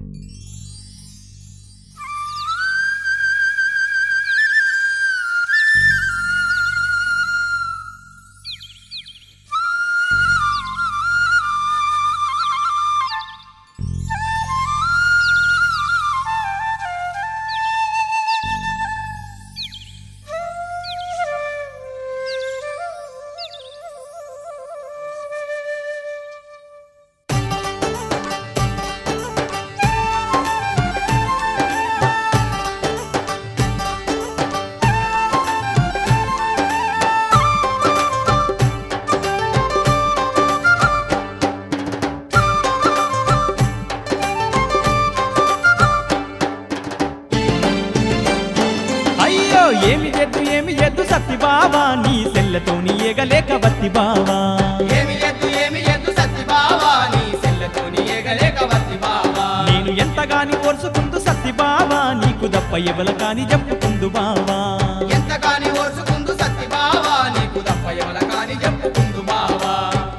అయ్యో ఏమి చేద్దు ఏమి చేద్దు సత్తి బావా నీ సెల్లతోని ఏగలేక బత్తి బావా ఏమి ఎద్దు ఏమి ఎద్దు సత్తి బావా నీ సెల్లతోని ఏగలేక వత్తి బావా నేను ఎంతగాని ఓర్చుకుందు సత్తి బావా నీకు దప్ప ఎవల కాని చెప్పుకుందు బావా ఎంతగాని ఓర్చుకుందు సత్తి బావా నీకు తప్ప ఎవల కాని చెప్పుకుందు బావా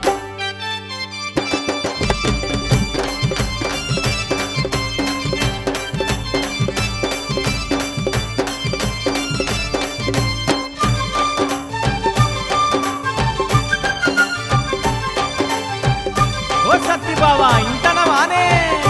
ఓ సత్తి బావా ఇంతనవానే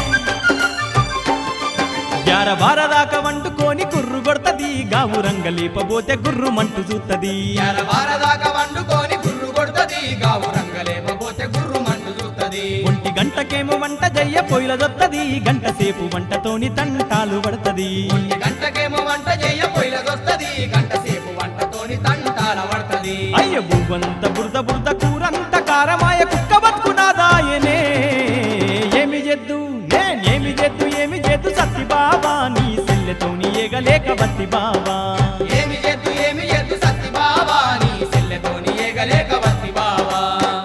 గ్యార బార దాకా వండుకొని కుర్రు కొడతది గావు రంగ లేపబోతే గుర్రు మంటు చూత్తది ఎరవార దాకా వండుకొని గుర్రు కొడుతది గావు రంగలేపబోతే గుర్రు మంటు చూస్తది ఒంటి గంటకేమో వంట జయ్య పొయ్యిల దొత్తది గంట సేపు వంటతోని తంటాలు పడతది ఒంటి గంటకేమో వంట చెయ్య పొయ్యిలదొస్తది గంట సేపు వంటతోని తంటాల పడతది అయ్య బువ్వంత బురద బురద కూరంత కారమాయ కుక్క బతుకునాదాయనే ఏమి జెద్దు నేనేమి జెద్దు ఏమి జెద్దు సత్తి బాబా నీ సెల్లెతోని ఏగలేక బత్తి బాబా ఏమి ఎద్దు ఏమి ఎద్దు సత్తి బావా నీ సెల్లతోని ఏగలేక వత్తి బావా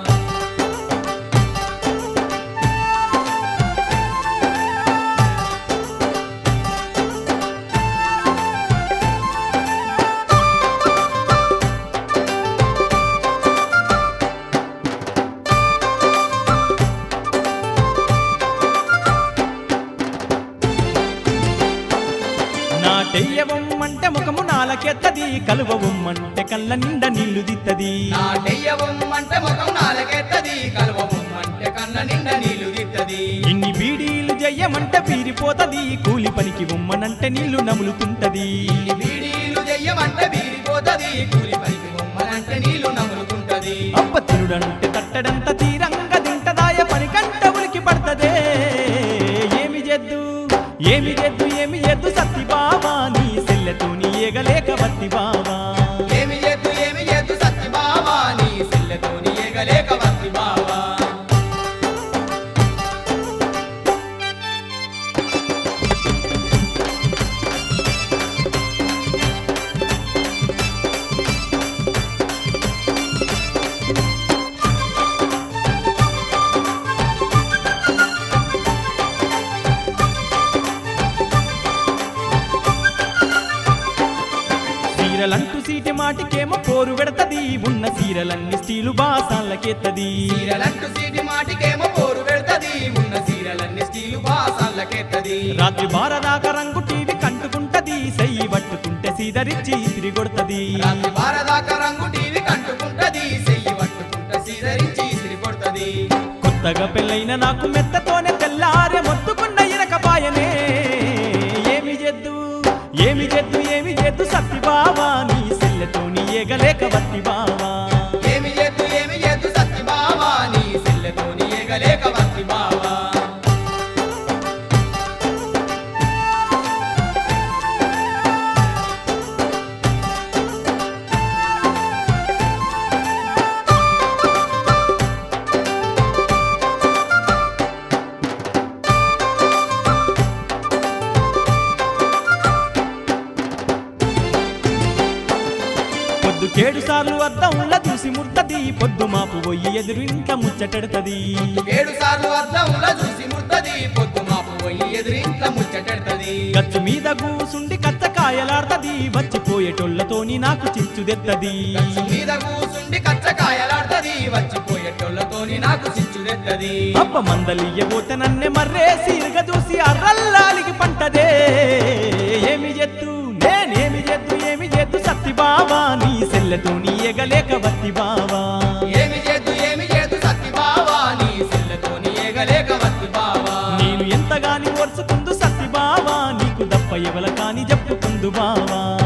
నాటెయ్యవమ్మంటే ముఖము నాలకెత్తది కలువవమ్మంటే కళ్ళ నిండా నీళ్లు దిత్తది నాటెయ్యవమ్మంటే ముఖం నాలకెత్తది కలవమ్మంటే కన్న నిండా నీళ్లు దిత్తది ఇన్ని బీడీలు జయ్యమంటే పీరిపోతది కూలి పనికి ఉమ్మనంటే నీళ్లు నములుతుంటది ఇన్ని బీడీలు చెయ్యమంటే బీరిపోతది కూలి పనికి బొమ్మలంటే నీళ్లు నములుకుంటది అప్ప తిరుడంటే తట్టడంత తీరంగ తింటదాయ పని కంట ఉలికి పడతదే ఏమి జెద్దు ఏమి జెద్దు ఏమి జెద్దు సత్తి బావా నీ సెల్లెతోని ఏగలేక బత్తి బావా ఏమి ఎద్దు ఏమి ఎద్దు సత్తి బావా నీ సెల్లతోని ఏగలేక వత్తి బావా సీరలంటూ సీటి మాటికేమో పోరు పెడతది ఉన్న సీరలన్నీ స్టీలు బాసాలకెత్తది సీరలంటూ సీటి మాటికేమో పోరు పెడతది ఉన్న సీరలన్నీ స్టీలు బాసాలకెత్తది రాత్రి బారదాకా రంగు టీవీ కంటుకుంటది సెయ్యి పట్టుకుంటే సీదరిచ్చి తిరిగొడతది రాత్రి బారదాకా రంగు టీవీ కంటుకుంటది సెయ్యి పట్టుకుంట సీదరించి ఇసిరి కొడతది కొత్తగా పెళ్ళైన నాకు మెత్తతోనే తెల్లారే మొత్తుకున్న ఇరకపాయనే ఏమి జెద్దు ఏమి జెద్దు ఏమి జెద్దు సత్తి బావా నీ సెల్లెతోని ఏగలేక బత్తి బావా ఏమి ఎద్దు ఏమి ఎద్దు సత్తి బావా నీ సెల్లతోని ఏగలేక వత్తి బావా పొద్దుకేడు సార్లు అద్దంలా చూసి ముర్తది పొద్దు మాపు పోయి ఎదురు ఇంట ముచ్చటెడతది ఏడు సార్లు అద్దంలో చూసి ముర్తది పొద్దు మాపు పోయి ఎదురింట్ల ముచ్చటెడతది గచ్చు మీద కూసుండి కచ్చకాయలాడతది వచ్చిపోయేటోళ్ళతోని నాకు చిచ్చుదెత్తది గచ్చు మీద కూసుండి కచ్చకాయలాడతది వచ్చిపోయేటోళ్ళతోని నాకు చిచ్చుదెత్తది పంటది అబ్బ మందలియ్యబోతే నన్నే మర్రేసి ఇరుగ చూసి అర్రల్లాలికి పంటదే ఏమి చేద్దు నేనేమి చేద్దు ఏమి చేద్దు సత్తి బావా నీ సెల్లెతో నీ ఎగలేక వత్తి బావా ఏమి చేద్దు ఏమి చేద్దు సత్తి బావా నీ సెల్లతోని ఏగలేక వత్తి బావా నేను ఎంతగాని ఓర్చుకుందు సత్తి బావా నీకు దప్ప ఎవల కాని చెప్పుకుందు బావా